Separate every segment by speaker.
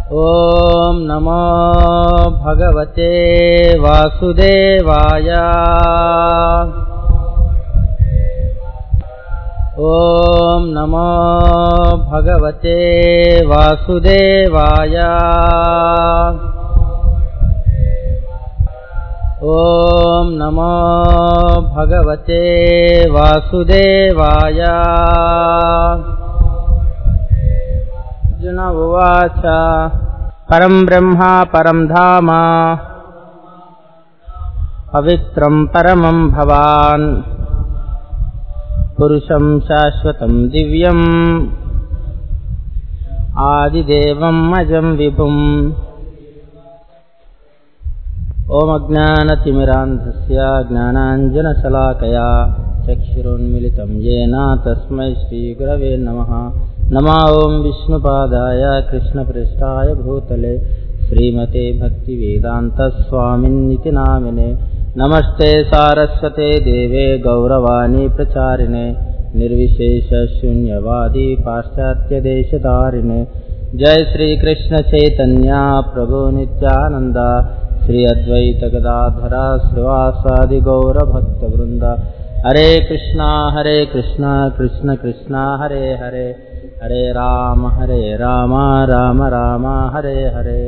Speaker 1: ॐ नमो भगवते वासुदेवाय ॐ नमो भगवते वासुदेवाय ॐ नमो भगवते वासुदेवाय अर्जुन उवाच परं ब्रह्मा परं धाम पवित्रं परमं भवान् पुरुषं शाश्वतं दिव्यम् आदिदेवम् अजं विभुम् ओमज्ञानतिमिरान्धस्य ज्ञानाञ्जनशलाकया चक्षुरुन्मिलितं येन तस्मै श्रीगुरवे नमः नमा ॐ विष्णुपादाय कृष्णपृष्ठाय भूतले श्रीमते भक्तिवेदान्तस्वामिन्निति नामिने नमस्ते सारस्वते देवे गौरवाणी प्रचारिणे निर्विशेषशून्यवादी पाश्चात्यदेशतारिणे जय श्रीकृष्णचैतन्या प्रभो नित्यानन्द श्री अद्वैत गदाधरा श्रीवासादि गौरभक्तवृन्द हरे कृष्णा हरे कृष्णा कृष्ण कृष्णा हरे हरे हरे राम हरे राम राम राम हरे हरे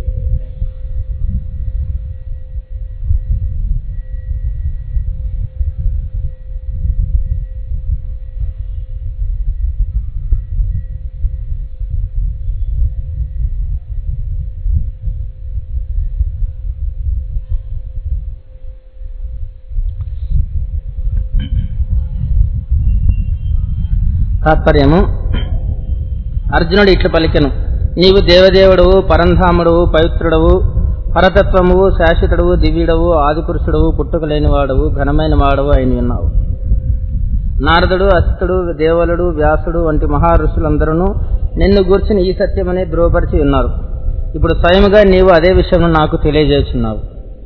Speaker 1: తాత్పర్యము అర్జునుడు ఇట్లు పలికెను నీవు దేవదేవుడవు పరంధాముడవు పవిత్రుడవు పరతత్వమువు శాశ్వతుడవు దివ్యుడవు ఆదిపురుషుడవు పుట్టుక లేనివాడవు ఘనమైన వాడవు అయిన ఉన్నావు నారదుడు అస్తుడు దేవలుడు వ్యాసుడు వంటి మహారుషులందరూ నిన్ను గూర్చిన ఈ సత్యమని ధృవపరిచి ఉన్నారు ఇప్పుడు స్వయముగా నీవు అదే విషయం నాకు తెలియజేస్తున్నావు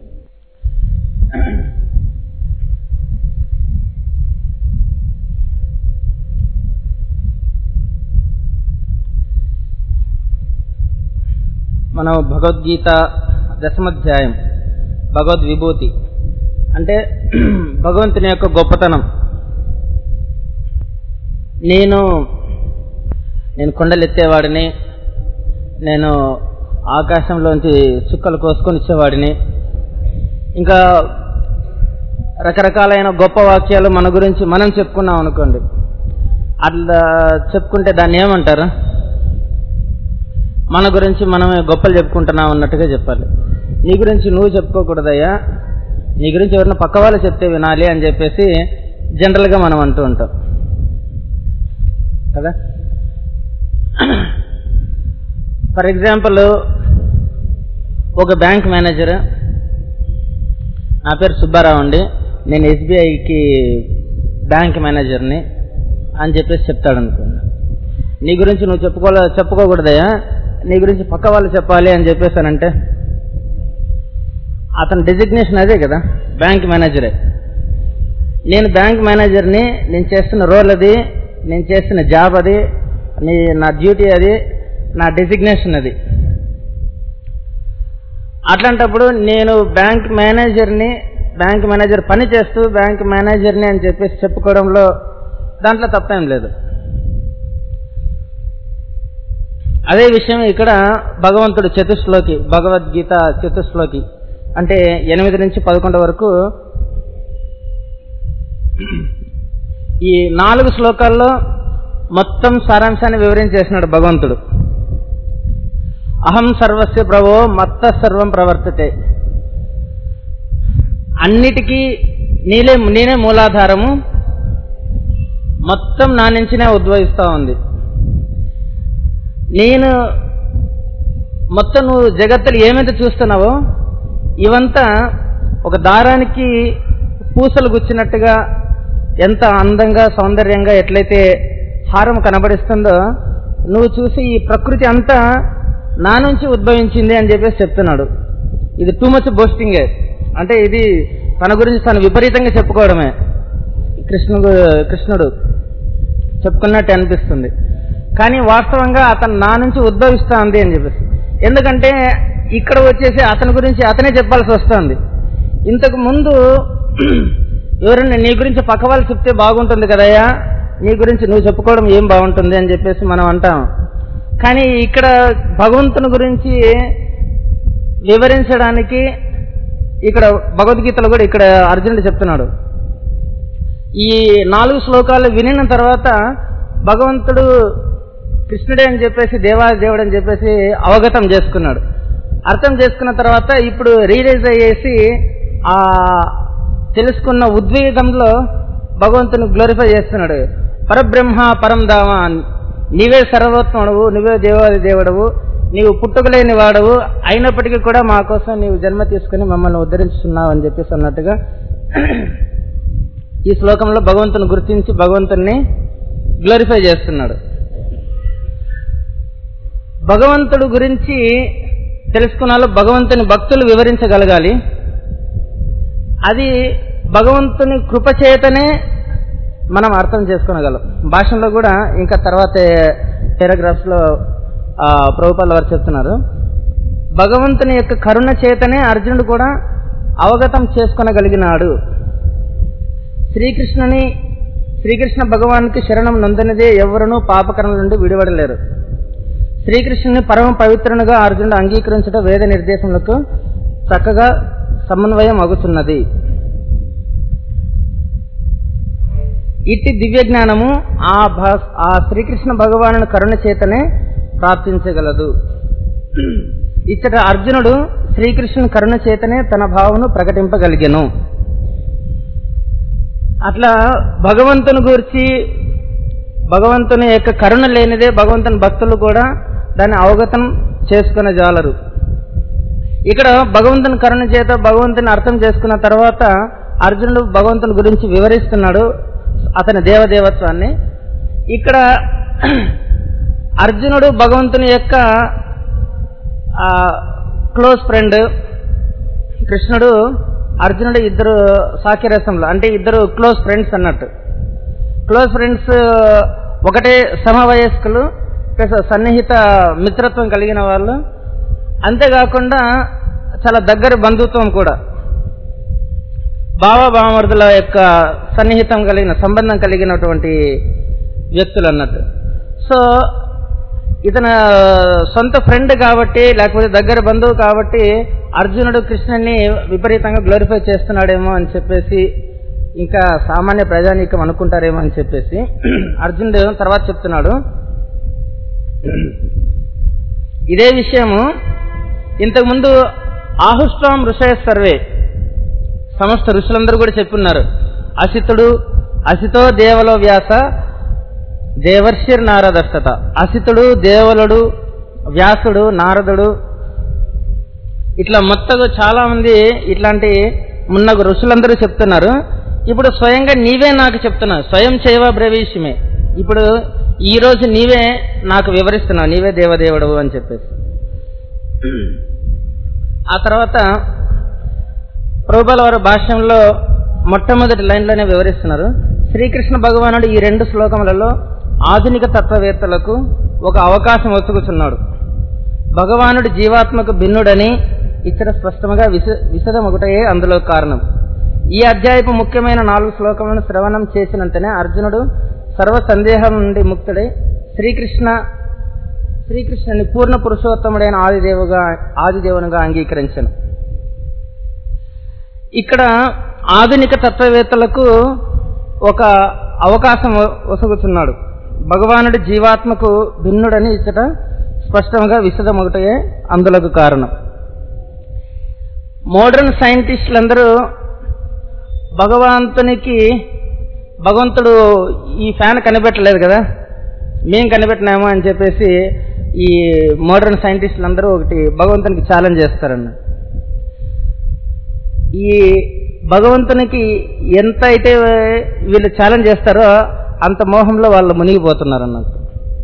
Speaker 1: మనం భగవద్గీత దశమధ్యాయం భగవద్విభూతి అంటే భగవంతుని యొక్క గొప్పతనం నేను నేను కొండలు ఎత్తేవాడిని నేను ఆకాశంలోంచి చుక్కలు కోసుకొని ఇచ్చేవాడిని ఇంకా రకరకాలైన గొప్ప వాక్యాలు మన గురించి మనం చెప్పుకున్నాం అనుకోండి అట్లా చెప్పుకుంటే దాన్ని ఏమంటారు మన గురించి మనమే గొప్పలు చెప్పుకుంటున్నాం అన్నట్టుగా చెప్పాలి నీ గురించి నువ్వు చెప్పుకోకూడదయ్యా నీ గురించి ఎవరిన పక్క వాళ్ళు చెప్తే వినాలి అని చెప్పేసి జనరల్గా మనం అంటూ ఉంటాం కదా ఫర్ ఎగ్జాంపుల్ ఒక బ్యాంక్ మేనేజర్ నా పేరు సుబ్బారావు అండి నేను ఎస్బీఐకి బ్యాంక్ మేనేజర్ని అని చెప్పేసి చెప్తాడు అనుకోండి నీ గురించి నువ్వు చెప్పుకోలే చెప్పుకోకూడదయ్యా నీ గురించి పక్క వాళ్ళు చెప్పాలి అని చెప్పేసానంటే అతని డెసిగ్నేషన్ అదే కదా బ్యాంక్ మేనేజరే నేను బ్యాంక్ మేనేజర్ని నేను చేస్తున్న రోల్ అది నేను చేస్తున్న జాబ్ అది నీ నా డ్యూటీ అది నా డెసిగ్నేషన్ అది అట్లాంటప్పుడు నేను బ్యాంక్ మేనేజర్ని బ్యాంక్ మేనేజర్ పని చేస్తూ బ్యాంక్ మేనేజర్ని అని చెప్పేసి చెప్పుకోవడంలో దాంట్లో తప్పేం లేదు అదే విషయం ఇక్కడ భగవంతుడు చతుశ్లోకి భగవద్గీత చతుశ్లోకి అంటే ఎనిమిది నుంచి పదకొండు వరకు ఈ నాలుగు శ్లోకాల్లో మొత్తం సారాంశాన్ని వివరించేసినాడు భగవంతుడు అహం సర్వస్య ప్రభో మత్త సర్వం ప్రవర్తతే అన్నిటికీ నీలే నేనే మూలాధారము మొత్తం నా నుంచినే ఉద్భవిస్తూ ఉంది నేను మొత్తం నువ్వు జగత్తులు ఏమైతే చూస్తున్నావో ఇవంతా ఒక దారానికి పూసలు గుచ్చినట్టుగా ఎంత అందంగా సౌందర్యంగా ఎట్లయితే హారం కనబడిస్తుందో నువ్వు చూసి ఈ ప్రకృతి అంతా నా నుంచి ఉద్భవించింది అని చెప్పేసి చెప్తున్నాడు ఇది టూ మచ్ బోస్టింగే అంటే ఇది తన గురించి తను విపరీతంగా చెప్పుకోవడమే కృష్ణుడు కృష్ణుడు చెప్పుకున్నట్టు అనిపిస్తుంది కానీ వాస్తవంగా అతను నా నుంచి ఉద్భవిస్తా ఉంది అని చెప్పేసి ఎందుకంటే ఇక్కడ వచ్చేసి అతని గురించి అతనే చెప్పాల్సి వస్తుంది ఇంతకు ముందు ఎవరైనా నీ గురించి పక్క వాళ్ళు చెప్తే బాగుంటుంది కదయ్యా నీ గురించి నువ్వు చెప్పుకోవడం ఏం బాగుంటుంది అని చెప్పేసి మనం అంటాం కానీ ఇక్కడ భగవంతుని గురించి వివరించడానికి ఇక్కడ భగవద్గీతలో కూడా ఇక్కడ అర్జునుడు చెప్తున్నాడు ఈ నాలుగు శ్లోకాలు వినిన తర్వాత భగవంతుడు కృష్ణుడే అని చెప్పేసి దేవాది దేవుడు అని చెప్పేసి అవగతం చేసుకున్నాడు అర్థం చేసుకున్న తర్వాత ఇప్పుడు రియలైజ్ అయ్యేసి ఆ తెలుసుకున్న ఉద్వేగంలో భగవంతుని గ్లోరిఫై చేస్తున్నాడు పరబ్రహ్మ పరం దామ నీవే సర్వోత్తముడవు నువ్వే దేవాది దేవుడవు నీవు పుట్టుకలేని వాడవు అయినప్పటికీ కూడా మా కోసం నీవు జన్మ తీసుకుని మమ్మల్ని ఉద్ధరించుతున్నావు అని చెప్పేసి అన్నట్టుగా ఈ శ్లోకంలో భగవంతుని గుర్తించి భగవంతుని గ్లోరిఫై చేస్తున్నాడు భగవంతుడు గురించి తెలుసుకున్నాలో భగవంతుని భక్తులు వివరించగలగాలి అది భగవంతుని కృప చేతనే మనం అర్థం చేసుకోగలం భాషలో కూడా ఇంకా తర్వాత పారాగ్రాఫ్స్ లో ప్రభుపాల వారు చెప్తున్నారు భగవంతుని యొక్క కరుణ చేతనే అర్జునుడు కూడా అవగతం చేసుకొనగలిగినాడు శ్రీకృష్ణుని శ్రీకృష్ణ భగవానికి శరణం నొందనిదే ఎవరునూ పాపకరణల నుండి విడివడలేరు శ్రీకృష్ణుని పరమ పవిత్రునిగా అర్జునుడు అంగీకరించడం వేద నిర్దేశములకు చక్కగా సమన్వయం అగుతున్నది ఇట్టి దివ్య జ్ఞానము ఆ భా- ఆ శ్రీకృష్ణ భగవాను కరుణ చేతనే ప్రాప్తించగలదు ఇచ్చట అర్జునుడు శ్రీకృష్ణుని కరుణ చేతనే తన భావను ప్రకటింపగలిగెను అట్లా భగవంతుని గురించి భగవంతుని యొక్క కరుణ లేనిదే భగవంతుని భక్తులు కూడా దాన్ని అవగతం చేసుకునే జాలరు ఇక్కడ భగవంతుని కరుణ చేత భగవంతుని అర్థం చేసుకున్న తర్వాత అర్జునుడు భగవంతుని గురించి వివరిస్తున్నాడు అతని దేవదేవత్వాన్ని ఇక్కడ అర్జునుడు భగవంతుని యొక్క క్లోజ్ ఫ్రెండ్ కృష్ణుడు అర్జునుడు ఇద్దరు సాఖ్యరసంలో అంటే ఇద్దరు క్లోజ్ ఫ్రెండ్స్ అన్నట్టు క్లోజ్ ఫ్రెండ్స్ ఒకటే సమవయస్కులు ప్లస్ సన్నిహిత మిత్రత్వం కలిగిన వాళ్ళు అంతేకాకుండా చాలా దగ్గర బంధుత్వం కూడా బావ బామర్దుల యొక్క సన్నిహితం కలిగిన సంబంధం కలిగినటువంటి వ్యక్తులు అన్నట్టు సో ఇతను సొంత ఫ్రెండ్ కాబట్టి లేకపోతే దగ్గర బంధువు కాబట్టి అర్జునుడు కృష్ణుని విపరీతంగా గ్లోరిఫై చేస్తున్నాడేమో అని చెప్పేసి ఇంకా సామాన్య ప్రజానీకం అనుకుంటారేమో అని చెప్పేసి అర్జునుడు తర్వాత చెప్తున్నాడు ఇదే విషయము ఇంతకుముందు ఆహుష్టాం ఋషయ సర్వే సమస్త ఋషులందరూ కూడా చెప్పున్నారు అసితుడు అసితో దేవలో వ్యాస దేవర్షిర్ నారదర్శత అసితుడు దేవలుడు వ్యాసుడు నారదుడు ఇట్లా మొత్తం చాలా మంది ఇట్లాంటి మున్న ఋషులందరూ చెప్తున్నారు ఇప్పుడు స్వయంగా నీవే నాకు చెప్తున్నావు స్వయం చేయవా బ్రవీషమే ఇప్పుడు ఈ రోజు నీవే నాకు వివరిస్తున్నావు నీవే దేవదేవుడు అని చెప్పేసి ఆ తర్వాత ప్రభుపాల వారి భాష్యంలో మొట్టమొదటి లైన్లోనే వివరిస్తున్నారు శ్రీకృష్ణ భగవానుడు ఈ రెండు శ్లోకములలో ఆధునిక తత్వవేత్తలకు ఒక అవకాశం ఒసుగుతున్నాడు భగవానుడు జీవాత్మకు భిన్నుడని ఇక్కడ స్పష్టంగా విశ విశదమొకటయే అందులో కారణం ఈ అధ్యాయపు ముఖ్యమైన నాలుగు శ్లోకములను శ్రవణం చేసినంతనే అర్జునుడు సర్వ సందేహం నుండి ముక్తుడై శ్రీకృష్ణ శ్రీకృష్ణుని పూర్ణ పురుషోత్తముడైన ఆదిదేవుగా ఆదిదేవునిగా అంగీకరించను ఇక్కడ ఆధునిక తత్వవేత్తలకు ఒక అవకాశం ఒసగుతున్నాడు భగవానుడు జీవాత్మకు భిన్నుడని ఇచ్చట స్పష్టంగా విశదమొకటే అందులకు కారణం మోడర్న్ సైంటిస్టులందరూ భగవంతునికి భగవంతుడు ఈ ఫ్యాన్ కనిపెట్టలేదు కదా మేం కనిపెట్టినామో అని చెప్పేసి ఈ మోడర్న్ సైంటిస్టులు అందరూ ఒకటి భగవంతునికి ఛాలెంజ్ చేస్తారన్న ఈ భగవంతునికి ఎంత అయితే వీళ్ళు ఛాలెంజ్ చేస్తారో అంత మోహంలో వాళ్ళు మునిగిపోతున్నారు అన్నట్టు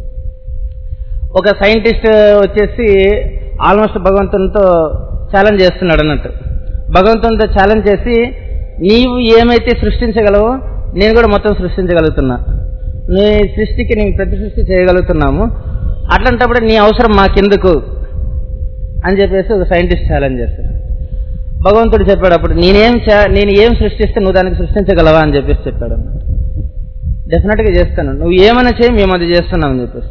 Speaker 1: ఒక సైంటిస్ట్ వచ్చేసి ఆల్మోస్ట్ భగవంతునితో ఛాలెంజ్ చేస్తున్నాడు అన్నట్టు భగవంతునితో ఛాలెంజ్ చేసి నీవు ఏమైతే సృష్టించగలవో నేను కూడా మొత్తం సృష్టించగలుగుతున్నా నీ సృష్టికి నేను ప్రతి సృష్టి చేయగలుగుతున్నాము అట్లాంటప్పుడు నీ అవసరం మాకెందుకు అని చెప్పేసి ఒక సైంటిస్ట్ ఛాలెంజ్ చేస్తాడు భగవంతుడు చెప్పాడు అప్పుడు నేనేం చే- నేను ఏం సృష్టిస్తే నువ్వు దానికి సృష్టించగలవా అని చెప్పేసి చెప్పాడు అన్నమాట డెఫినెట్ గా చేస్తాను నువ్వు ఏమైనా చేయి మేము అది చేస్తున్నాం అని చెప్పేసి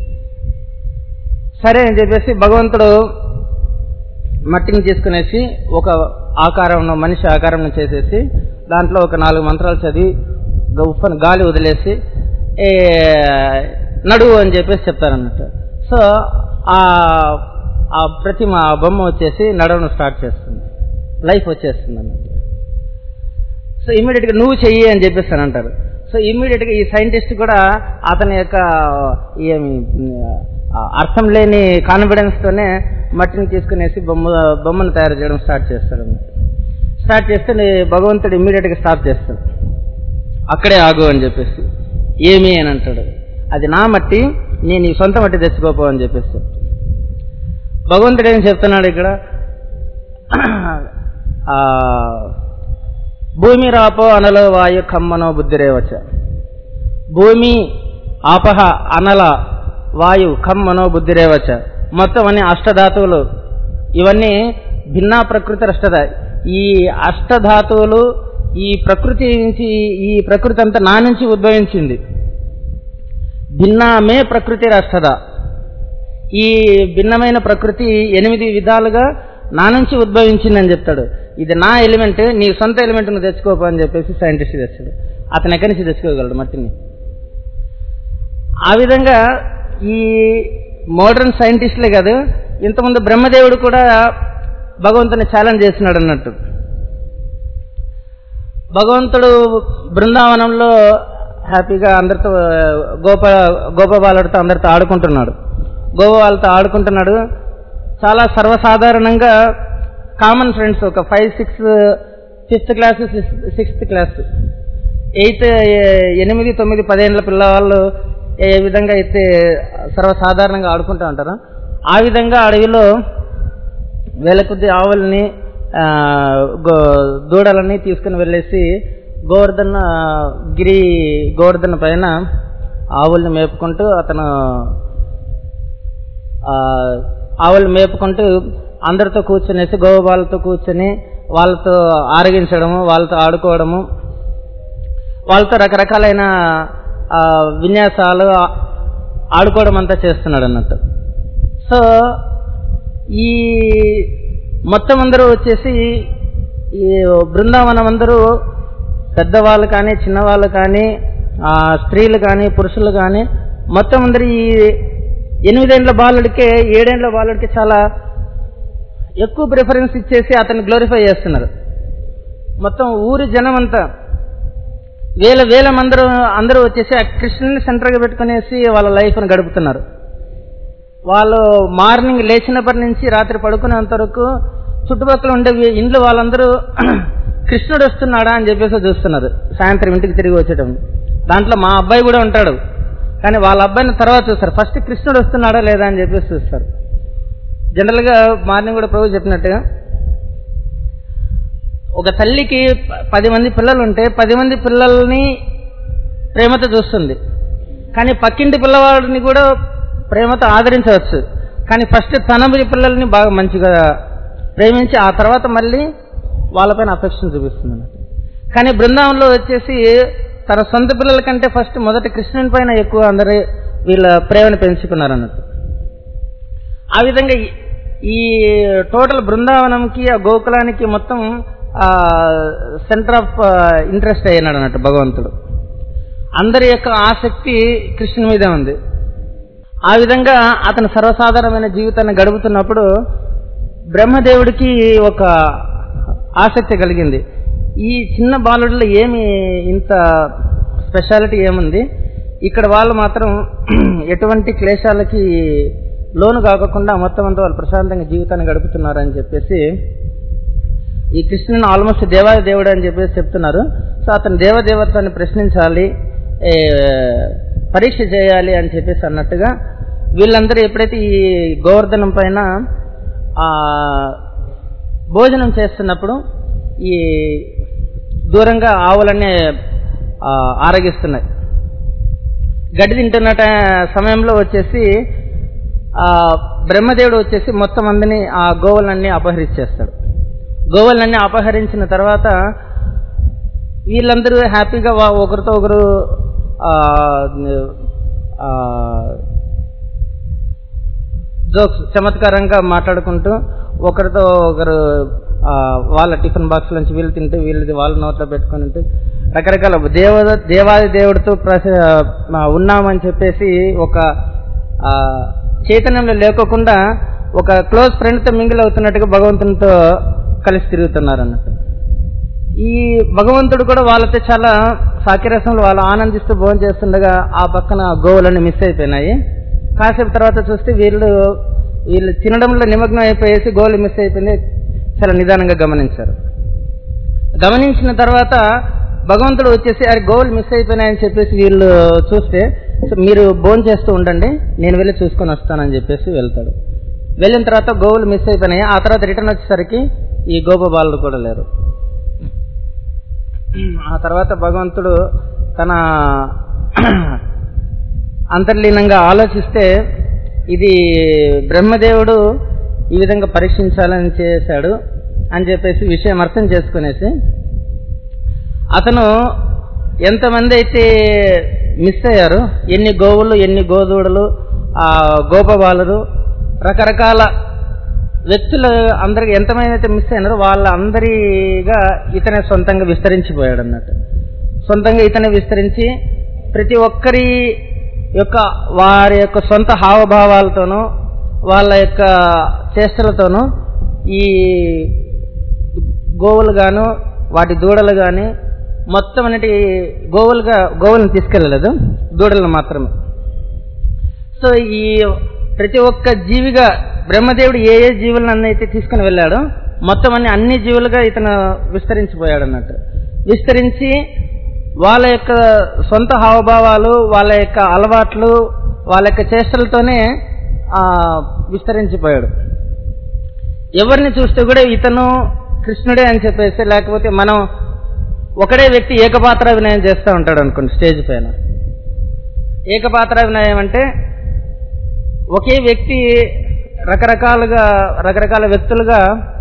Speaker 1: సరే అని చెప్పేసి భగవంతుడు మట్టిని తీసుకునేసి ఒక ఆకారంలో మనిషి ఆకారంలో చేసేసి దాంట్లో ఒక నాలుగు మంత్రాలు చదివి గొప్పని గాలి వదిలేసి ఏ నడువు అని చెప్పేసి చెప్తారన్నట్టు సో ఆ ఆ ప్రతిమ ఆ బొమ్మ వచ్చేసి నడవను స్టార్ట్ చేస్తుంది లైఫ్ వచ్చేస్తుంది అన్నట్టు సో ఇమీడియట్ గా నువ్వు చెయ్యి అని చెప్పేసి అని అంటారు సో ఇమీడియట్ గా ఈ సైంటిస్ట్ కూడా అతని యొక్క ఏమి ఆ, అర్థం లేని కాన్ఫిడెన్స్ తోనే మట్టిని తీసుకునేసి బొమ్మ బొమ్మను తయారు చేయడం స్టార్ట్ చేస్తాడు స్టార్ట్ చేస్తే నీ- భగవంతుడు ఇమీడియట్ గా స్టాప్ చేస్తాడు అక్కడే ఆగు అని చెప్పేసి ఏమి అని అంటాడు అది నా మట్టి నేను ఈ సొంత మట్టి తెచ్చుకోపో అని చెప్పేసి భగవంతుడు ఏం చెప్తున్నాడు ఇక్కడ ఆ భూమి రాపో అనలో వాయు కమ్మనో బుద్ధిరేవచ భూమి ఆపహ అనల వాయు కమ్మనో బుద్ధిరేవచ మొత్తం అన్ని అష్టధాతువులు ఇవన్నీ భిన్నా ప్రకృతి అష్టద ఈ అష్టధాతువులు ఈ ప్రకృతి నుంచి ఈ ప్రకృతి అంతా నా నుంచి ఉద్భవించింది భిన్నామే ప్రకృతి అష్టద ఈ భిన్నమైన ప్రకృతి ఎనిమిది విధాలుగా నా నుంచి ఉద్భవించిందని చెప్తాడు ఇది నా ఎలిమెంట్ నీ సొంత ఎలిమెంట్ నువ్వు తెచ్చుకోపో అని చెప్పేసి సైంటిస్ట్ తెచ్చాడు అతను ఎక్కడి నుంచి తెచ్చుకోగలడు మట్టిని ఆ విధంగా ఈ మోడర్న్ సైంటిస్టులే కాదు ఇంతకుముందు బ్రహ్మదేవుడు కూడా భగవంతుని ఛాలెంజ్ చేసినాడు అన్నట్టు భగవంతుడు బృందావనంలో హ్యాపీగా అందరితో గోప గోపబాలుడితో అందరితో ఆడుకుంటున్నాడు గోపబాలతో ఆడుకుంటున్నాడు చాలా సర్వసాధారణంగా కామన్ ఫ్రెండ్స్ ఒక five six fifth class sixth class eighth ఎనిమిది తొమ్మిది పదేళ్ళ పిల్లవాళ్ళు ఏ విధంగా అయితే సర్వసాధారణంగా ఆడుకుంటూ ఉంటారో ఆ విధంగా అడవిలో వేల కొద్ది ఆవుల్ని ఆ, గో- దూడలని తీసుకుని వెళ్ళేసి గోవర్ధన గిరి గోవర్ధన పైన ఆవుల్ని మేపుకుంటూ అతను ఆ, ఆవులు మేపుకుంటూ అందరితో కూర్చునేసి గోపాలతో కూర్చొని వాళ్ళతో ఆరగించడము వాళ్ళతో ఆడుకోవడము వాళ్ళతో రకరకాలైన ఆ, విన్యాసాలు ఆ- ఆడుకోవడం అంతా చేస్తున్నాడు అన్నట్టు సో ఈ మొత్తం అందరూ వచ్చేసి ఈ బృందావనం అందరూ పెద్దవాళ్ళు కానీ చిన్నవాళ్ళు కానీ ఆ, స్త్రీలు కానీ పురుషులు కానీ మొత్తం అందరూ ఈ ఎనిమిదేండ్ల బాలుడికే ఏడేండ్ల బాలుడికి చాలా ఎక్కువ ప్రిఫరెన్స్ ఇచ్చేసి అతన్ని గ్లోరిఫై చేస్తున్నారు మొత్తం ఊరి జనం అంతా వేల వేల మందరూ అందరూ వచ్చేసి ఆ కృష్ణుని సెంటర్గా పెట్టుకునేసి వాళ్ళ లైఫ్ని గడుపుతున్నారు వాళ్ళు మార్నింగ్ లేచినప్పటి నుంచి రాత్రి పడుకునేంత వరకు చుట్టుపక్కల ఉండే వీ- ఇండ్లు వాళ్ళందరూ కృష్ణుడు వస్తున్నాడా అని చెప్పేసి చూస్తున్నారు సాయంత్రం ఇంటికి తిరిగి వచ్చేటం దాంట్లో మా అబ్బాయి కూడా ఉంటాడు కానీ వాళ్ళ అబ్బాయిని తర్వాత చూస్తారు ఫస్ట్ కృష్ణుడు వస్తున్నాడా లేదా అని చెప్పేసి చూస్తారు జనరల్గా మార్నింగ్ కూడా ప్రభు చెప్పినట్టుగా ఒక తల్లికి ప- పది మంది పిల్లలు ఉంటే పది మంది పిల్లల్ని ప్రేమతో చూస్తుంది కానీ పక్కింటి పిల్లవాడిని కూడా ప్రేమతో ఆదరించవచ్చు కానీ ఫస్ట్ తన పిల్లల్ని బాగా మంచిగా ప్రేమించి ఆ తర్వాత మళ్ళీ వాళ్ళపైన అఫెక్షన్ చూపిస్తుంది అన్నట్టు కానీ బృందావనంలో వచ్చేసి తన సొంత పిల్లల కంటే ఫస్ట్ మొదట కృష్ణుని పైన ఎక్కువ అందరి వీళ్ళ ప్రేమను పెంచుకున్నారు అన్నట్టు ఆ విధంగా ఈ- ఈ టోటల్ బృందావనంకి ఆ గోకులానికి మొత్తం సెంటర్ ఆఫ్ ఇంట్రెస్ట్ అయినాడు అన్నట్టు భగవంతుడు అందరి యొక్క ఆసక్తి కృష్ణుని మీదే ఉంది ఆ విధంగా అతను సర్వసాధారణమైన జీవితాన్ని గడుపుతున్నప్పుడు బ్రహ్మదేవుడికి ఒక ఆసక్తి కలిగింది ఈ చిన్న బాలుడిలో ఏమి ఇంత స్పెషాలిటీ ఏముంది ఇక్కడ వాళ్ళు మాత్రం ఎటువంటి క్లేశాలకి లోను కాకుండా మొత్తం అంతా వాళ్ళు ప్రశాంతంగా జీవితాన్ని గడుపుతున్నారని చెప్పేసి ఈ కృష్ణుని ఆల్మోస్ట్ దేవాది దేవుడు అని చెప్పేసి చెప్తున్నారు సో అతను దేవదేవత్వాన్ని ప్రశ్నించాలి ఏ, పరీక్ష చేయాలి అని చెప్పేసి అన్నట్టుగా వీళ్ళందరూ ఎప్పుడైతే ఈ గోవర్ధనం పైన ఆ భోజనం చేస్తున్నప్పుడు ఈ దూరంగా ఆవులన్నీ ఆ, ఆరగిస్తున్నాయి గడ్డి తింటున్న ట- సమయంలో వచ్చేసి ఆ బ్రహ్మదేవుడు వచ్చేసి మొత్తం అందరినీ ఆ గోవులన్నీ అపహరించేస్తాడు గోవులన్నీ అపహరించిన తర్వాత వీళ్ళందరూ హ్యాపీగా వా- ఒకరితో ఒకరు ఆ, ఆ, జోక్స్ చమత్కారంగా మాట్లాడుకుంటూ ఒకరితో ఒకరు ఆ, వాళ్ళ టిఫిన్ బాక్స్ నుంచి వీళ్ళు తింటూ వీళ్ళది వాళ్ళ నోట్లో పెట్టుకొని ఉంటూ రకరకాల దేవ దేవాది దేవుడితో ప్రస ఆ, ఉన్నామని చెప్పేసి ఒక ఆ, చైతన్యంలో లేకోకుండా ఒక క్లోజ్ ఫ్రెండ్తో మింగిల్ అవుతున్నట్టుగా భగవంతునితో కలిసి తిరుగుతున్నారు అన్నట్టు ఈ భగవంతుడు కూడా వాళ్ళతో చాలా సాకిరసంలో వాళ్ళు ఆనందిస్తూ భోజనం చేస్తుండగా ఆ పక్కన గోవులన్నీ మిస్ అయిపోయినాయి కాసేపు తర్వాత చూస్తే వీళ్ళు వీళ్ళు తినడంలో నిమగ్నం అయిపోయేసి గోవులు మిస్ అయిపోయింది చాలా నిదానంగా గమనించారు గమనించిన తర్వాత భగవంతుడు వచ్చేసి అరే గోవులు మిస్ అయిపోయినాయని చెప్పేసి వీళ్ళు చూస్తే "సో మీరు భోజనం చేస్తూ ఉండండి నేను వెళ్ళి చూసుకొని వస్తానని చెప్పేసి వెళ్తాడు వెళ్ళిన తర్వాత గోవులు మిస్ అయిపోయినాయి ఆ తర్వాత రిటర్న్ వచ్చేసరికి ఈ గోప బాలుడు కూడా లేరు ఆ తర్వాత భగవంతుడు తన అంతర్లీనంగా ఆలోచిస్తే ఇది బ్రహ్మదేవుడు ఈ విధంగా పరీక్షించాలని చేశాడు అని చెప్పేసి విషయం అర్థం చేసుకునేసి అతను ఎంతమంది అయితే మిస్ అయ్యారు ఎన్ని గోవులు ఎన్ని గోదూడలు ఆ గోపబాలురు రకరకాల వ్యక్తులు అందరికి ఎంతమంది అయితే మిస్ అయినారో వాళ్ళందరిగా ఇతనే సొంతంగా విస్తరించిపోయాడు అన్నట్టు సొంతంగా ఇతనే విస్తరించి ప్రతి ఒక్కరి యొక్క వారి యొక్క సొంత హావభావాలతోనూ వాళ్ళ యొక్క చేష్టలతోనూ ఈ గోవులు గాను వాటి దూడలు గాని మొత్తం అన్నిటి గోవులుగా గోవులను తీసుకెళ్ళలేదు దూడలను మాత్రమే సో ఈ ప్రతి ఒక్క జీవిగా బ్రహ్మదేవుడు ఏ ఏ జీవులను అన్నైతే తీసుకుని వెళ్ళాడో మొత్తం అన్ని అన్ని జీవులుగా ఇతను విస్తరించిపోయాడు అన్నట్టు విస్తరించి వాళ్ళ యొక్క సొంత హావభావాలు వాళ్ళ యొక్క అలవాట్లు వాళ్ళ యొక్క చేష్టలతోనే ఆ, విస్తరించిపోయాడు ఎవరిని చూస్తే కూడా ఇతను కృష్ణుడే అని చెప్పేసి లేకపోతే మనం ఒకడే వ్యక్తి ఏకపాత్ర అభినయం చేస్తూ ఉంటాడు అనుకోండి స్టేజ్ పైన ఏకపాత్ర అభినయం అంటే ఒకే వ్యక్తి రకరకాలుగా రకరకాల వ్యక్తులుగా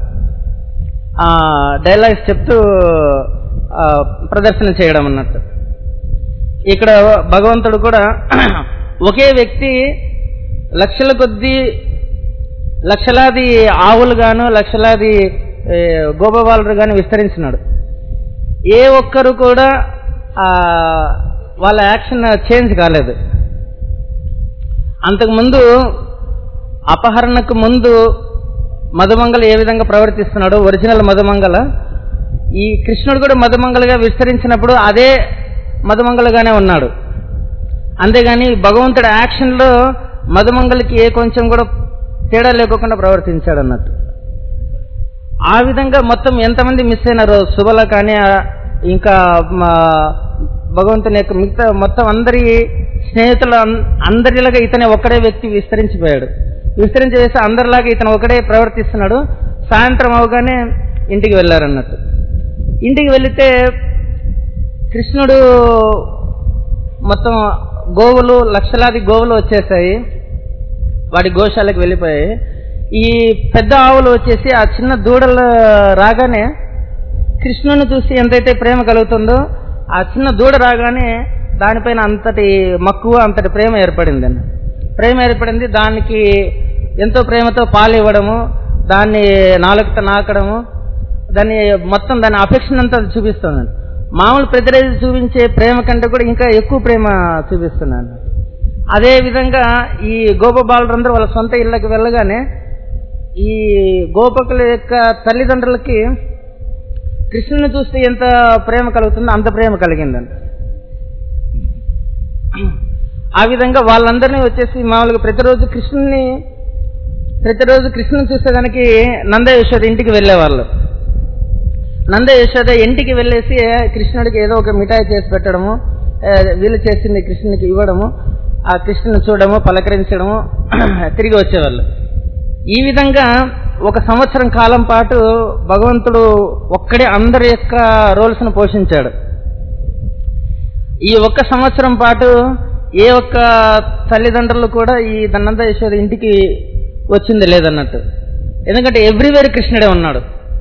Speaker 1: డైలాగ్స్ చెప్తూ ఆ, ప్రదర్శన చేయడం అన్నట్టు ఇక్కడ భగవంతుడు కూడా ఒకే వ్యక్తి లక్షల కొద్దీ లక్షలాది ఆవులు గాను లక్షలాది ఏ, గోపబాలుడు గాను విస్తరించినాడు ఏ ఒక్కరు కూడా ఆ, వాళ్ళ యాక్షన్ చేంజ్ కాలేదు అంతకుముందు అపహరణకు ముందు మధుమంగళ ఏ విధంగా ప్రవర్తిస్తున్నాడో ఒరిజినల్ మధుమంగళ ఈ కృష్ణుడు కూడా మధుమంగళగా విస్తరించినప్పుడు అదే మధుమంగళగానే ఉన్నాడు అంతేగాని భగవంతుడి యాక్షన్లో మధుమంగళకి ఏ కొంచెం కూడా తేడా లేకోకుండా ప్రవర్తించాడు అన్నట్టు ఆ విధంగా మొత్తం ఎంతమంది మిస్ అయినారో శుభల కానీ ఆ, ఇంకా మా భగవంతుని యొక్క మిగతా మొత్తం అందరి స్నేహితులు అం- అందరిలాగా ఇతనే ఒక్కడే వ్యక్తి విస్తరించిపోయాడు విస్తరించి వేసి అందరిలాగా ఇతను ఒకడే ప్రవర్తిస్తున్నాడు సాయంత్రం అవగానే ఇంటికి వెళ్ళారన్నట్టు ఇంటికి వెళితే కృష్ణుడు మొత్తం గోవులు లక్షలాది గోవులు వచ్చేసాయి వాటి గోశాలకు వెళ్ళిపోయాయి ఈ పెద్ద ఆవులు వచ్చేసి ఆ చిన్న దూడలు రాగానే కృష్ణుని చూసి ఎంతైతే ప్రేమ కలుగుతుందో ఆ చిన్న దూడ రాగానే దానిపైన అంతటి మక్కువ అంతటి ప్రేమ ఏర్పడింది అన్న ప్రేమ ఏర్పడింది దానికి ఎంతో ప్రేమతో పాలు ఇవ్వడము దాన్ని నాలుగుతో నాకడము దాన్ని మొత్తం దాని అఫెక్షన్ అంతా చూపిస్తుంది మామూలు ప్రతిరోజు చూపించే ప్రేమ కంటే కూడా ఇంకా ఎక్కువ ప్రేమ చూపిస్తున్నాను అదే విధంగా ఈ గోప బాలురందరూ వాళ్ళ సొంత ఇళ్ళకి వెళ్ళగానే ఈ గోపకుల యొక్క తల్లిదండ్రులకి కృష్ణుని చూస్తే ఎంత ప్రేమ కలుగుతుందో అంత ప్రేమ కలిగిందండి ఆ విధంగా వాళ్ళందరినీ వచ్చేసి మామూలుగా ప్రతిరోజు కృష్ణుని ప్రతిరోజు కృష్ణుని చూసేదానికి నంద యశోద ఇంటికి వెళ్ళేవాళ్ళు నంద యశోద ఇంటికి వెళ్ళేసి కృష్ణుడికి ఏదో ఒక మిఠాయి చేసి పెట్టడము ఆ, వీళ్ళు చేసింది కృష్ణునికి ఇవ్వడము ఆ కృష్ణుని చూడడము పలకరించడము తిరిగి వచ్చేవాళ్ళు ఈ విధంగా ఒక సంవత్సరం కాలం పాటు భగవంతుడు ఒక్కడే అందరి యొక్క రోల్స్ ను పోషించాడు ఈ ఒక్క సంవత్సరం పాటు ఏ ఒక్క తల్లిదండ్రులు కూడా ఈ దండంత యశోద ఇంటికి వచ్చింది లేదన్నట్టు ఎందుకంటే ఎవ్రీవేర్ కృష్ణుడే ఉన్నాడు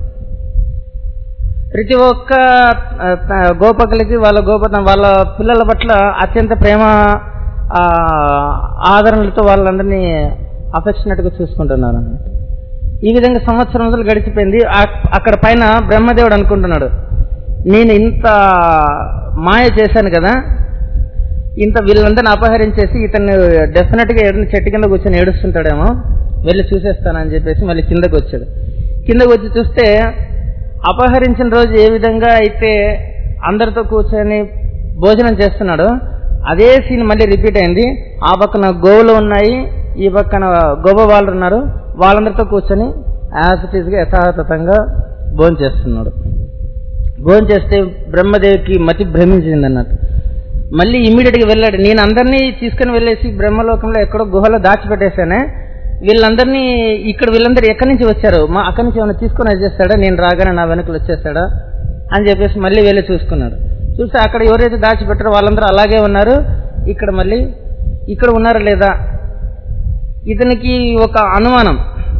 Speaker 1: ప్రతి ఒక్క ఆ, త- గోపకులకి వాళ్ళ గోప వాళ్ళ పిల్లల పట్ల అత్యంత ప్రేమ ఆ, ఆదరణలతో వాళ్ళందరినీ అఫెక్షనెట్ గా చూసుకుంటున్నారు అన్నమాట ఈ విధంగా సంవత్సరం రోజులు గడిచిపోయింది ఆ- అక్కడ పైన బ్రహ్మదేవుడు అనుకుంటున్నాడు నేను ఇంత మాయ చేశాను కదా ఇంత వీళ్ళందరిని అపహరించేసి ఇతన్ని డెఫినెట్ గా ఏదైనా చెట్టు కింద కూర్చొని ఏడుస్తుంటాడేమో వెళ్ళి చూసేస్తానని చెప్పేసి మళ్ళీ కిందకు వచ్చాడు కిందకు వచ్చి చూస్తే అపహరించిన రోజు ఏ విధంగా అయితే అందరితో కూర్చొని భోజనం చేస్తున్నాడో అదే సీన్ మళ్ళీ రిపీట్ అయింది ఆ పక్కన గోవులు ఉన్నాయి ఈ పక్కన గోబ వాళ్ళు ఉన్నారు వాళ్ళందరితో కూర్చొని యాజ్ ఇట్ ఈస్ గా యథాతథంగా భోజనం చేస్తున్నాడు భోజనం చేస్తే బ్రహ్మదేవికి మతి భ్రమించింది అన్నట్టు మళ్ళీ ఇమ్మీడియట్ గా వెళ్ళాడు నేను అందరినీ తీసుకుని వెళ్ళేసి బ్రహ్మలోకంలో ఎక్కడో గుహలో దాచిపెట్టేశానే వీళ్ళందరినీ ఇక్కడ వీళ్ళందరూ ఎక్కడి నుంచి వచ్చారు మా అక్కడి నుంచి ఏమైనా తీసుకొని వచ్చేస్తాడా నేను రాగానే నా వెనకలు వచ్చేస్తాడా అని చెప్పేసి మళ్ళీ వెళ్ళి చూసుకున్నాడు చూస్తే అక్కడ ఎవరైతే దాచిపెట్టారో వాళ్ళందరూ అలాగే ఉన్నారు ఇక్కడ మళ్ళీ ఇక్కడ ఉన్నారా లేదా ఇతనికి ఒక అనుమానం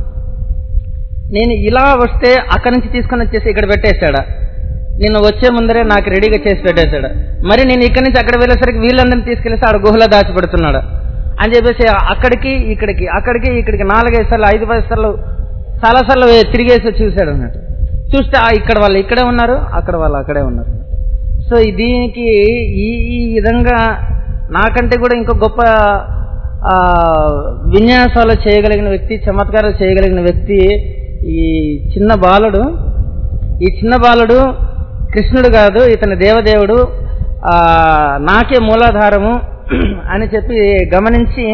Speaker 1: నేను ఇలా వస్తే అక్కడి నుంచి తీసుకొని వచ్చేసి ఇక్కడ పెట్టేశాడా నేను వచ్చే ముందరే నాకు రెడీగా చేసి పెట్టేశాడు మరి నేను ఇక్కడి నుంచి అక్కడ వెళ్ళేసరికి వీళ్ళందరినీ తీసుకెళ్లేసి ఆడ గుహలో దాచిపెడుతున్నాడు అని చెప్పేసి అక్కడికి ఇక్కడికి అక్కడికి ఇక్కడికి నాలుగైదు సార్లు ఐదు పది సార్లు చాలా సార్లు తిరిగేసి చూశాడు అన్నట్టు చూస్తే ఆ ఇక్కడ వాళ్ళు ఇక్కడే ఉన్నారు అక్కడ వాళ్ళు అక్కడే ఉన్నారు సో ఈ దీనికి ఈ ఈ విధంగా నాకంటే కూడా ఇంకో గొప్ప ఆ, విన్యాసాలు చేయగలిగిన వ్యక్తి చమత్కారాలు చేయగలిగిన వ్యక్తి ఈ చిన్న బాలుడు ఈ చిన్న బాలుడు కృష్ణుడు కాదు ఇతని దేవదేవుడు ఆ నాకే మూలాధారము అని చెప్పి గమనించి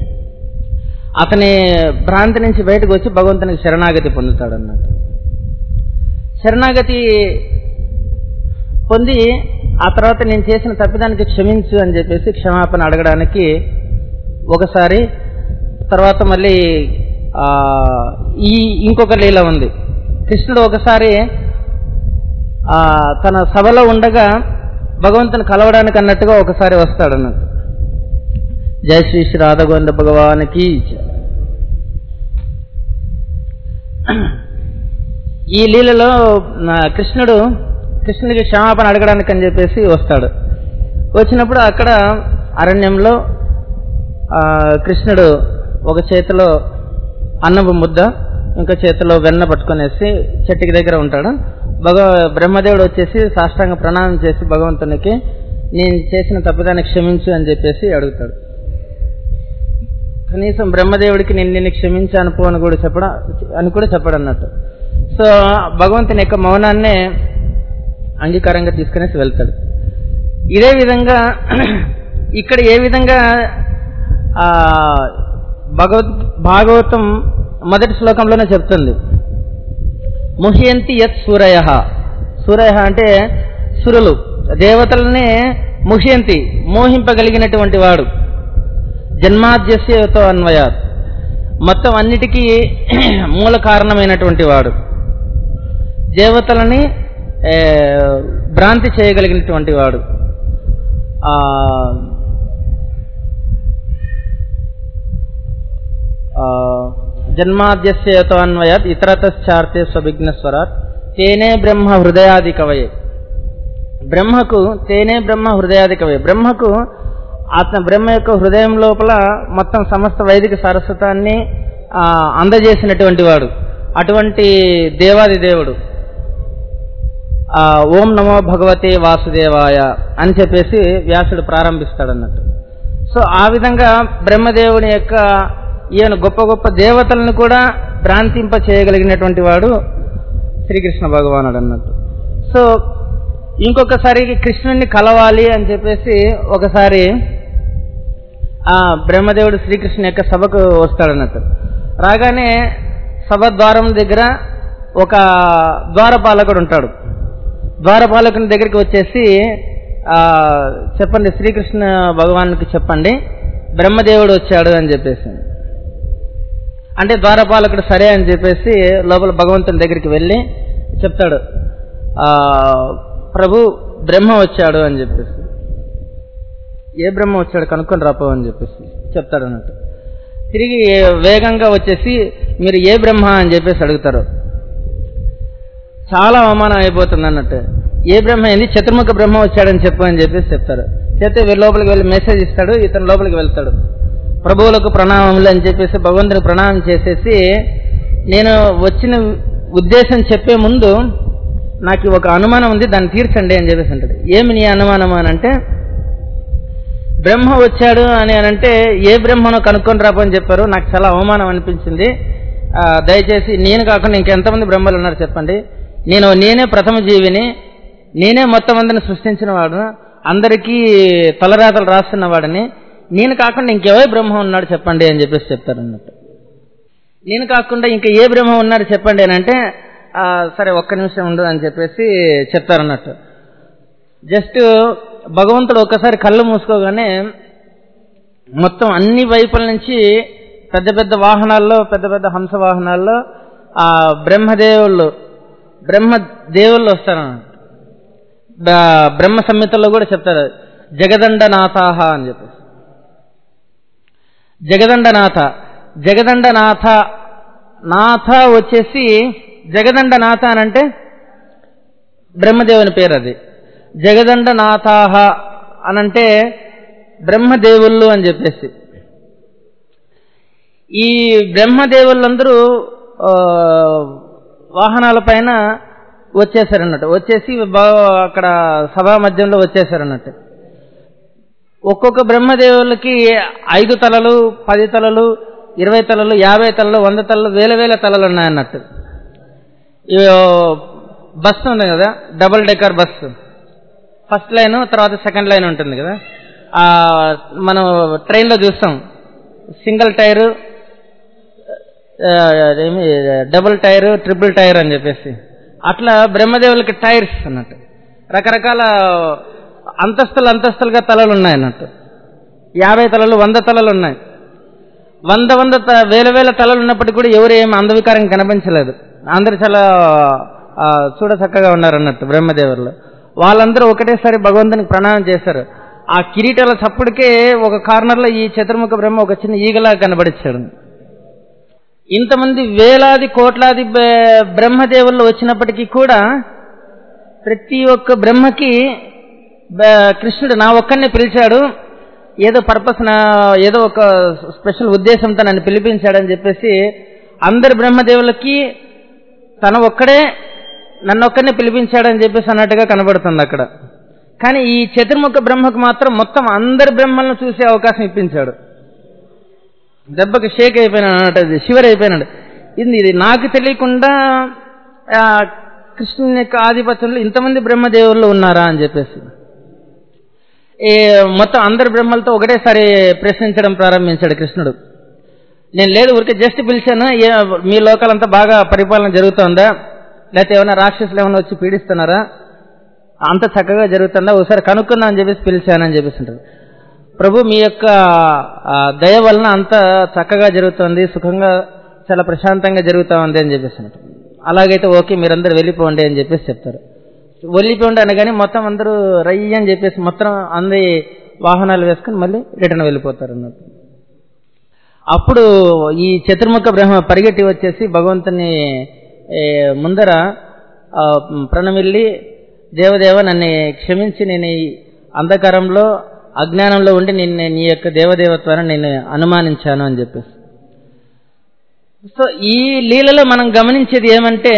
Speaker 1: అతని భ్రాంతి నుంచి బయటకు వచ్చి భగవంతునికి శరణాగతి పొందుతాడు అన్నట్టు శరణాగతి పొంది ఆ తర్వాత నేను చేసిన తప్పిదానికి క్షమించు అని చెప్పేసి క్షమాపణ అడగడానికి ఒకసారి తర్వాత మళ్ళీ ఆ, ఈ ఇంకొక లీల ఉంది కృష్ణుడు ఒకసారి ఆ, తన సభలో ఉండగా భగవంతుని కలవడానికి అన్నట్టుగా ఒకసారి వస్తాడు అన్నట్టు జై శ్రీ శ్రీ రాధగోవింద భగవానికి జై. ఈ లీలలో నా కృష్ణుడు కృష్ణుడికి క్షమాపణ అడగడానికి అని చెప్పేసి వస్తాడు వచ్చినప్పుడు అక్కడ అరణ్యంలో ఆ, కృష్ణుడు ఒక చేతిలో అన్నపు ముద్ద ఇంకో చేతిలో వెన్న పట్టుకునేసి చెట్టుకి దగ్గర ఉంటాడు భగ బ్రహ్మదేవుడు వచ్చేసి సాష్టాంగ ప్రణామం చేసి భగవంతునికి నేను చేసిన తప్పిదాన్ని క్షమించు అని చెప్పేసి అడుగుతాడు కనీసం బ్రహ్మదేవుడికి నేను నిన్ను క్షమించాను పో అని కూడా చెప్పడం అని కూడా చెప్పడు అన్నట్టు సో భగవంతుని యొక్క మౌనాన్నే అంగీకారంగా తీసుకునేసి వెళ్తాడు ఇదే విధంగా ఇక్కడ ఏ విధంగా ఆ భగవద్ భాగవతం మొదటి శ్లోకంలోనే చెప్తుంది ముహ్యంతి యత్ సూరయ సూరయ అంటే సురులు దేవతలనే ముహ్యంతి మోహింపగలిగినటువంటి వాడు జన్మాద్యస్యతో అన్వయాత్ మొత్తం అన్నిటికీ మూల కారణమైనటువంటి వాడు దేవతలని ఏ, భ్రాంతి చేయగలిగినటువంటి వాడు ఆ, ఆ, జన్మాద్యస్యతో అన్వయాత్ ఇతరతశ్చార్తే స్వవిఘ్నస్వరాత్ తేనే బ్రహ్మ హృదయాది కవయే బ్రహ్మకు తేనే బ్రహ్మ హృదయాది కవయే బ్రహ్మకు అతని బ్రహ్మ యొక్క హృదయం లోపల మొత్తం సమస్త వైదిక సరస్వతాన్ని ఆ, అందజేసినటువంటి వాడు అటువంటి దేవాది దేవుడు ఆ, ఓం నమో భగవతే వాసుదేవాయ అని చెప్పేసి వ్యాసుడు ప్రారంభిస్తాడు అన్నట్టు సో ఆ విధంగా బ్రహ్మదేవుని యొక్క ఈయన గొప్ప గొప్ప దేవతలను కూడా భ్రాంతింప చేయగలిగినటువంటి వాడు శ్రీకృష్ణ భగవానుడు అన్నట్టు సో ఇంకొకసారి కృష్ణుడిని కలవాలి అని చెప్పేసి ఒకసారి ఆ బ్రహ్మదేవుడు శ్రీకృష్ణ యొక్క సభకు వస్తాడన్నట్టు రాగానే సభ ద్వారం దగ్గర ఒక ద్వారపాలకుడు ఉంటాడు ద్వారపాలకుని దగ్గరికి వచ్చేసి ఆ చెప్పండి శ్రీకృష్ణ భగవానుకి చెప్పండి బ్రహ్మదేవుడు వచ్చాడు అని చెప్పేసి అంటే ద్వారపాలకుడు సరే అని చెప్పేసి లోపల భగవంతుని దగ్గరికి వెళ్ళి చెప్తాడు ఆ ప్రభు బ్రహ్మ వచ్చాడు అని చెప్పేసి ఏ బ్రహ్మ వచ్చాడు కనుక్కొని రాపో అని చెప్పేసి చెప్తాడు అన్నట్టు తిరిగి వేగంగా వచ్చేసి మీరు ఏ బ్రహ్మ అని చెప్పేసి అడుగుతారు చాలా అవమానం అయిపోతుంది అన్నట్టు ఏ బ్రహ్మ ఏంది చతుర్ముఖ బ్రహ్మ వచ్చాడని చెప్పు అని చెప్పేసి చెప్తారు చెప్తే వీళ్ళ లోపలికి వెళ్ళి మెసేజ్ ఇస్తాడు ఇతను లోపలికి వెళ్తాడు ప్రభువులకు ప్రణామములు అని చెప్పేసి భగవంతునికి ప్రణామం చేసేసి నేను వచ్చిన ఉద్దేశం చెప్పే ముందు నాకు ఒక అనుమానం ఉంది దాన్ని తీర్చండి అని చెప్పేసి అంటాడు ఏమి నీ అనుమానం అని అంటే బ్రహ్మ వచ్చాడు అని అంటే ఏ బ్రహ్మను కనుక్కొని రాపని చెప్పారు నాకు చాలా అవమానం అనిపించింది ఆ, దయచేసి నేను కాకుండా ఇంకెంతమంది బ్రహ్మలు ఉన్నారు చెప్పండి నేను నేనే ప్రథమ జీవిని నేనే మొత్తం అందరిని సృష్టించిన వాడు అందరికీ తలరాతలు రాస్తున్న వాడిని నేను కాకుండా ఇంకెవే బ్రహ్మ ఉన్నాడు చెప్పండి అని చెప్పేసి చెప్తారు అన్నట్టు నేను కాకుండా ఇంకా ఏ బ్రహ్మ ఉన్నాడు చెప్పండి అని అంటే "ఆ, సరే ఒక్క నిమిషం ఉండు అని చెప్పేసి చెప్తారన్నట్టు జస్ట్ భగవంతుడు ఒక్కసారి కళ్ళు మూసుకోగానే మొత్తం అన్ని వైపుల నుంచి పెద్ద పెద్ద వాహనాల్లో పెద్ద పెద్ద హంస వాహనాల్లో ఆ బ్రహ్మదేవుళ్ళు బ్రహ్మ దేవుళ్ళు వస్తారన్నమాట బ- బ్రహ్మ సంహితలో కూడా చెప్తారు జగదండనాథాహ అని చెప్పేసి జగదండనాథ జగదండనాథ నాథ వచ్చేసి జగదండనాథ అని అంటే బ్రహ్మదేవుని పేరు అది జగదండనాథాహ అనంటే బ్రహ్మదేవుళ్ళు అని చెప్పేసి ఈ బ్రహ్మదేవులందరూ ఆ, వాహనాల పైన వచ్చేసారన్నట్టు వచ్చేసి బా- అక్కడ సభా మధ్యంలో వచ్చేసారన్నట్టు ఒక్కొక్క బ్రహ్మదేవులకి ఐదు తలలు పది తలలు ఇరవై తలలు యాభై తలలు వంద తలలు వేల వేల తలలు ఉన్నాయన్నట్టు ఈ బస్సు ఉంది కదా double decker bus first line తర్వాత సెకండ్ లైన్ ఉంటుంది కదా ఆ మనం ట్రైన్లో చూస్తాం సింగిల్ టైరు ఆ, అదేమి డబుల్ టైర్ ట్రిపుల్ టైర్ అని చెప్పేసి అట్లా బ్రహ్మదేవులకి టైర్స్ అన్నట్టు రకరకాల అంతస్తులు అంతస్తులుగా తలలు ఉన్నాయి అన్నట్టు యాభై తలలు వంద తలలు ఉన్నాయి వంద వంద త- వేల వేల తలలు ఉన్నప్పటికీ కూడా ఎవరు ఏం అందవికారం కనిపించలేదు అందరు చాలా ఆ, చూడ చక్కగా ఉన్నారు అన్నట్టు బ్రహ్మదేవులు వాళ్ళందరూ ఒకటేసారి భగవంతునికి ప్రణామం చేశారు ఆ కిరీటాల చప్పుడుకే ఒక కార్నర్లో ఈ చతుర్ముఖ బ్రహ్మ ఒక చిన్న ఈగలా కనబడిచ్చాడు ఇంతమంది వేలాది కోట్లాది బ- బ్రహ్మదేవుల్లో వచ్చినప్పటికీ కూడా ప్రతి ఒక్క బ్రహ్మకి బ- కృష్ణుడు నా ఒక్కరిని పిలిచాడు ఏదో పర్పస్ నా ఏదో ఒక స్పెషల్ ఉద్దేశంతో నన్ను పిలిపించాడని చెప్పేసి అందరి బ్రహ్మదేవులకి తన ఒక్కడే నన్ను ఒక్కడినే పిలిపించాడని చెప్పేసి అన్నట్టుగా కనబడుతుంది అక్కడ కానీ ఈ చతుర్ముఖ బ్రహ్మకు మాత్రం మొత్తం అందరి బ్రహ్మలను చూసే అవకాశం ఇప్పించాడు దెబ్బకి షేక్ అయిపోయినాడు అన్నట్టు అది శివర్ అయిపోయినాడు ఇది ఇది నాకు తెలియకుండా ఆ, కృష్ణుని యొక్క ఆధిపత్యంలో ఇంతమంది బ్రహ్మదేవుళ్ళు ఉన్నారా అని చెప్పేసి ఈ మొత్తం అందరి బ్రహ్మలతో ఒకటేసారి ప్రశ్నించడం ప్రారంభించాడు కృష్ణుడు నేను లేదు ఊరికే జస్ట్ పిలిచాను ఏ మీ లోకాలంతా బాగా పరిపాలన జరుగుతోందా లేకపోతే ఏమైనా రాక్షసులు ఏమైనా వచ్చి పీడిస్తున్నారా అంత చక్కగా జరుగుతుందా ఒకసారి కనుక్కుందా అని చెప్పేసి పిలిచానని చెప్పేసి అంటారు ప్రభు మీ యొక్క ఆ, దయ వలన అంత చక్కగా జరుగుతుంది సుఖంగా చాలా ప్రశాంతంగా జరుగుతా ఉంది అని చెప్పేసి అంటారు అలాగైతే ఓకే మీరందరూ వెళ్ళిపోండి అని చెప్పేసి చెప్తారు వెళ్ళిపోండి అనగానే మొత్తం అందరూ రయ్యి అని చెప్పేసి మొత్తం అంది వాహనాలు వేసుకుని మళ్ళీ రిటర్న్ వెళ్ళిపోతారు అన్నట్టు అప్పుడు ఈ చతుర్ముఖ బ్రహ్మ పరిగెట్టి వచ్చేసి భగవంతుని ఏ, ముందర ఆ, ప్రణమిల్లి దేవదేవ నన్ను క్షమించి నేను ఈ అంధకారంలో అజ్ఞానంలో ఉండి నిన్ను నీ యొక్క దేవదేవత్వాన్ని నేను అనుమానించాను అని చెప్పేసి సో ఈ లీలలో మనం గమనించేది ఏమంటే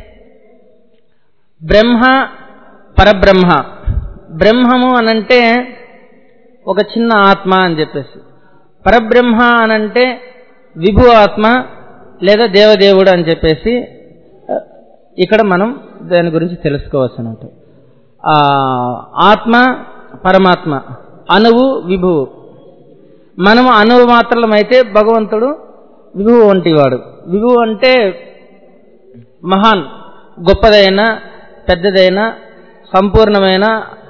Speaker 1: బ్రహ్మ పరబ్రహ్మ బ్రహ్మము అనంటే ఒక చిన్న ఆత్మ అని చెప్పేసి పరబ్రహ్మ అనంటే విభు ఆత్మ లేదా దేవదేవుడు అని చెప్పేసి ఆ, ఇక్కడ మనం దాని గురించి తెలుసుకోవచ్చు అన్నట్టు ఆ, ఆత్మ పరమాత్మ అణువు విభువు మనము అణువు మాత్రమైతే భగవంతుడు విభువు వంటివాడు విభువు అంటే మహాన్ గొప్పదైన పెద్దదైన సంపూర్ణమైన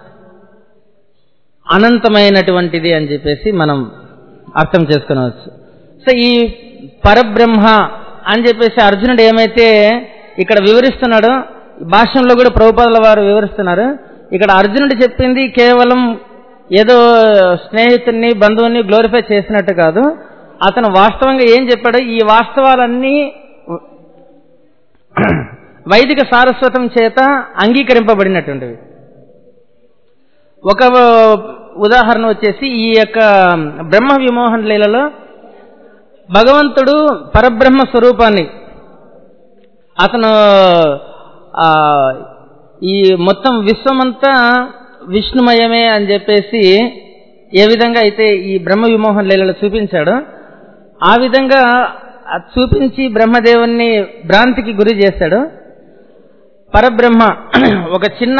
Speaker 1: అనంతమైనటువంటిది అని చెప్పేసి మనం అర్థం చేసుకునవచ్చు సో ఈ పరబ్రహ్మ అని చెప్పేసి అర్జునుడు ఏమైతే ఇక్కడ వివరిస్తున్నాడో భాష్యంలో కూడా ప్రభుపాదుల వారు వివరిస్తున్నారు ఇక్కడ అర్జునుడు చెప్పింది కేవలం ఏదో స్నేహితుడిని బంధువుని గ్లోరిఫై చేసినట్టు కాదు అతను వాస్తవంగా ఏం చెప్పాడు ఈ వాస్తవాలన్నీ వైదిక సారస్వతం చేత అంగీకరింపబడినటువంటివి ఒక ఉదాహరణ వచ్చేసి ఈ యొక్క బ్రహ్మ విమోహన్ లీలలో భగవంతుడు పరబ్రహ్మ స్వరూపాన్ని అతను ఆ, ఈ మొత్తం విశ్వమంతా విష్ణుమయమే అని చెప్పేసి ఏ విధంగా అయితే ఈ బ్రహ్మ విమోహన్ లీలలో చూపించాడో ఆ విధంగా ఆ చూపించి బ్రహ్మదేవుణ్ణి భ్రాంతికి గురి చేశాడు పరబ్రహ్మ ఒక చిన్న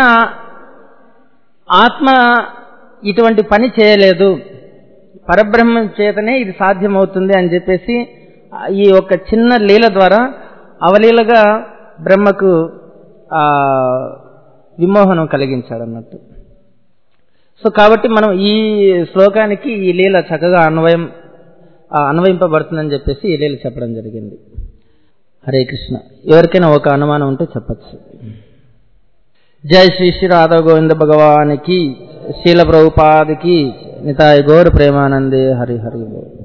Speaker 1: ఆత్మ ఇటువంటి పని చేయలేదు పరబ్రహ్మ చేతనే ఇది సాధ్యమవుతుంది అని చెప్పేసి ఈ ఒక చిన్న లీల ద్వారా అవలీలగా బ్రహ్మకు ఆ విమోహనం కలిగించాడు అన్నట్టు సో కాబట్టి మనం ఈ శ్లోకానికి ఈ లీల చక్కగా అన్వయం ఆ, అన్వయింపబడుతుందని చెప్పేసి ఈ లీల చెప్పడం జరిగింది హరే కృష్ణ ఎవరికైనా ఒక అనుమానం ఉంటే చెప్పచ్చు జై శ్రీ శ్రీ రాధవ గోవింద భగవానికి శీల ప్రభుపాదికి నితాయ గౌర ప్రేమానందే హరి హరి బోల్